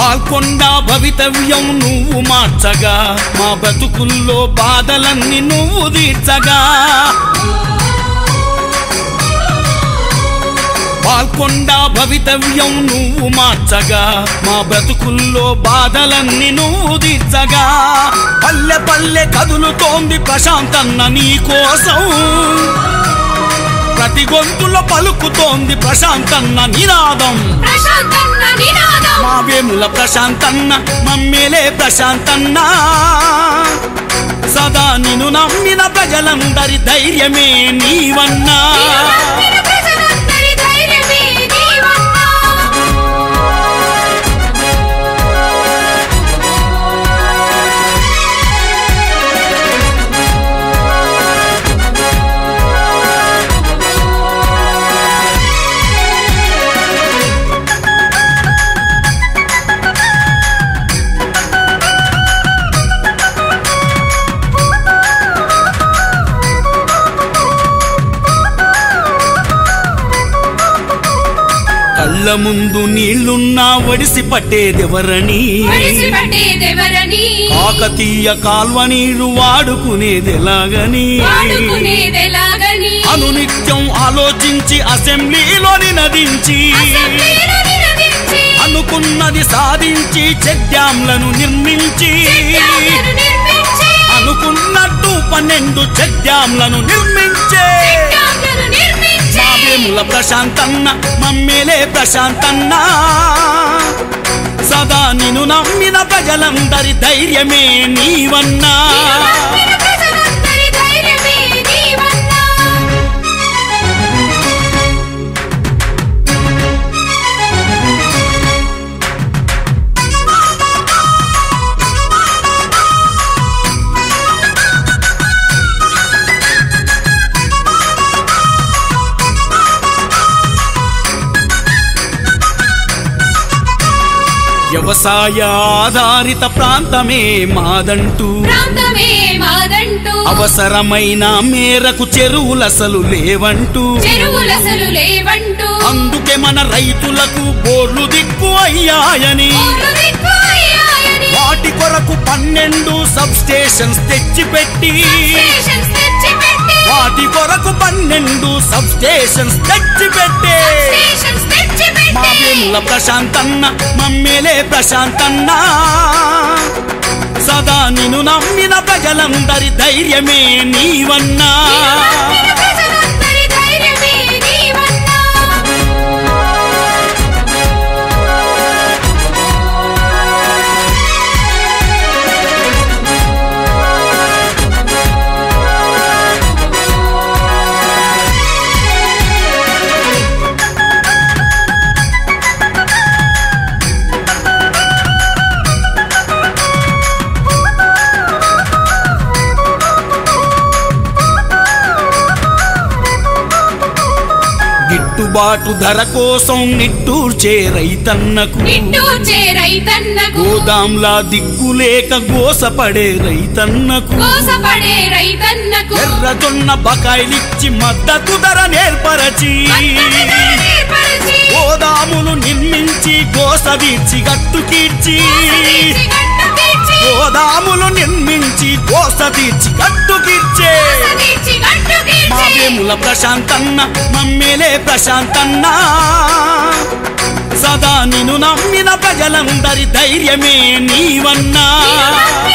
పాల్కొండ భవితవ్యం నువ్వు మార్చగా మా బతుకుల్లో బాధలన్నీ నువ్వు తీర్చగా పాల్కొండ భవితవ్యం నువ్వు మార్చగా మా బ్రతుకుల్లో బాధలన్నీ నువ్వు తీర్చగా పల్లె పల్లె కదులుతోంది ప్రశాంతన్న నీ కోసం ప్రతి గొంతులో పలుకుతోంది ప్రశాంతన్న నినాదం ప్రశాంతన్న నినాదం మా వేముల ప్రశాంతన్న మమ్మేలే ప్రశాంతన్న సదా నిన్ను నమ్మిన ప్రజలందరి ధైర్యమే నీవన్నా నిన్ను నమ్మిన ప్రజలందరి ధైర్యమే నీవన్నా కళ్ళ ముందు నీళ్లున్నా ఒడిసి పట్టేదెవరని విడిచిపెట్టేదెవరని కాకతీయ కాల్వ నీళ్లు వాడుకునేదెలాగని వాడుకునేదెలాగని అనునిత్యం ఆలోచించి అసెంబ్లీలో నినదించి అసెంబ్లీలో నిలదీర్చి అనుకున్నది సాధించి చెక్ డ్యాంలను నిర్మించి చెక్యాలను నిర్మించి అనుకున్నట్టు పన్నెండు చెక్ డ్యాంలను నిర్మించే చెక్యాలను నిర్మించి మా వేముల ప్రశాంతన్న మమ్మేలే ప్రశాంతన్న సదా నిన్ను నమ్మిన ప్రజలందరి ధైర్యమే నీవన్నా నిన్ను నమ్మిన ప్రజలందరి ధైర్యమే నీవన్నా వ్యవసాయ ఆధారిత ప్రాంతమే మాదంటూ ప్రాంతమే మాదంటూ అవసరమైన మేరకు చెరువులసలు లేవంటూ చెరువులసలు లేవంటూ అందుకే మన రైతులకు బోర్లు దిక్కు అయ్యాయని ఊరు దిక్కు అయ్యాయని వాటి కొరకు పన్నెండు సబ్ స్టేషన్స్ తెచ్చిపెట్టి స్టేషన్స్ తెచ్చిపెట్టి వాటి కొరకు పన్నెండు సబ్ స్టేషన్స్ తెచ్చిపెట్టే స్టేషన్స్ మా తెచ్చిపెట్టి వేముల ప్రశాంతన్న మమ్మేలే ప్రశాంతన్న సదా నిన్ను నమ్మిన ప్రజలందరి ధైర్యమే నీవన్నా నిన్ను నమ్మిన ప్రజలందరి ధైర్యమే నీవన్నా గిట్టుబాటు ధర కోసం నిట్టూర్చే రైతన్నకు నిట్టూర్చే రైతన్నకు గోదాంలా దిక్కులేక గోసపడే రైతన్నకు కోసపడే రైతన్నకు ఎర్రజొన్న బకాయిలిచ్చి మద్దతు ధర నేర్పరచి మద్దతుగా ఏర్పరిచి గోదాములు నిర్మించి గోసదీర్చి గట్టుకీర్చి తీర్చి గట్టు తీర్చి గోదాములు నిర్మించి గోసదీర్చి గట్టుకీర్చే తీర్చి గట్టు మా తీర్చి వేముల ప్రశాంతన్న మమ్మేలే ప్రశాంతన్న సదా నిన్ను నమ్మిన ప్రజలందరి ధైర్యమే నీవన్నా నిన్ను నమ్మిన